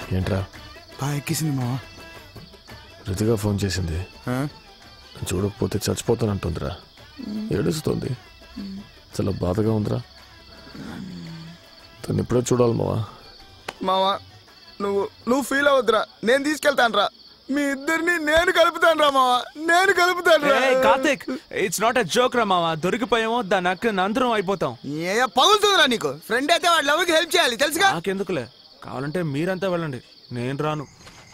ఏంట్రా బాగా ఎక్కేసింది మావా రుతిగా ఫోన్ చేసింది ఆ? చూడకపోతే చచ్చిపోతానంటుందిరా ఏడుస్తుంది చాలా బాధగా ఉందిరా తను ఎప్పుడో చూడాలి మావా మావా నువ్వు నువ్వు ఫీల్ అవ్వద్దురా నేను తీసుకెళ్తాను రా మీ ఇద్దరిని నేను కలుపుతాను రా మావా నేను కలుపుతాను రా ఏయ్, Karthik it's not a joke రా మావా దొరికిపోయామో దాని అక్క అందరం అయిపోతాం ఏ పగులుతుందిరా నీకు ఫ్రెండ్ అయితే వాడి లవ్కి హెల్ప్ చేయాలి తెలుసుగా నాకెందుకులే కావాలంటే మీరంతా వెళ్ళండి నేను రాను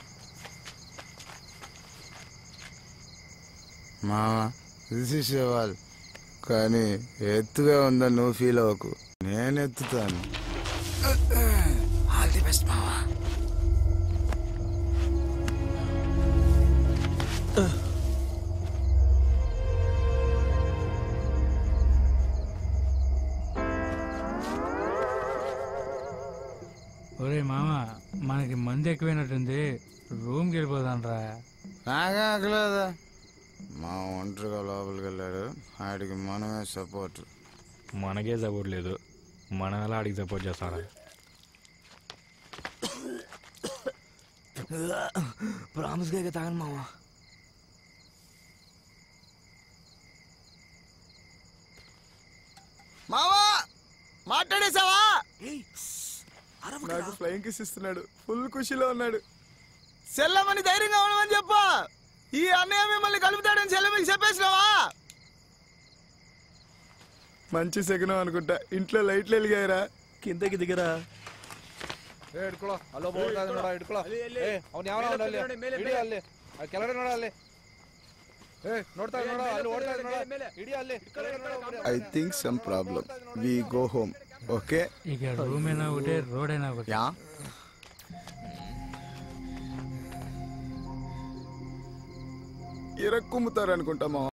మావా తీసేవాళ్ళు కానీ ఎత్తుగా ఉందని నువ్వు ఫీల్ అవ్వకు నేను ఎత్తుతాను ఆల్ ది బెస్ట్ మావా ఒరే మామ మనకి మంది ఎక్కువైనట్టుంది రూమ్కి వెళ్ళిపోదాం రా నాకే ఆకలేదా మా ఒంటరిగా లోపలికి వెళ్ళాడు ఆడికి మనమే సపోర్ట్ మనకే సపోర్ట్ లేదు మన ఎలా ఆడికి సపోర్ట్ చేస్తాడా ప్రామిస్గా ఇక తాగను మావా మావా మాట్లాడేసావా నాకు ఫ్లయింగ్ కిస్ ఇస్తున్నాడు ఫుల్ ఖుషిలో ఉన్నాడు సెల్లమని ధైర్యంగా ఉండమని చెప్పు ఈ అన్నయ్య మిమ్మల్ని కలుపుతాడని సెల్లమకి చెప్పేసినావా మంచి శకునం అనుకుంటా ఇంట్లో లైట్లు వెలిగాయరా కిందకి దిగరా ಹಿಡ್ಕೊಳೋ ಅಲ್ಲೋ ಹೋಗ್ತಾ ನೋಡ ಹಿಡ್ಕೊಳೋ ಏ ಅವ್ನು ಯಾವ ಅಲ್ಲಿ ಹಿಡಿ ಅಲ್ಲಿ ಆ ಕೆಳಗಡೆ ನೋಡ ಅಲ್ಲಿ ಏ ನೋಡ್ತಾ ಇದ್ ನೋಡ ಅಲ್ಲಿ ಓಡ್ತಾ ಇದ್ ನೋಡ ಹಿಡಿ ಅಲ್ಲಿ ಕೆಳಗಡೆ ನೋಡು ಒಬ್ರು. I think some problem we go home okay ఇక రూమ్ అయినా ఒకటే రోడ్ అయినా ఒకటే యా ఇరక్కుమ్ముతారు అనుకుంటా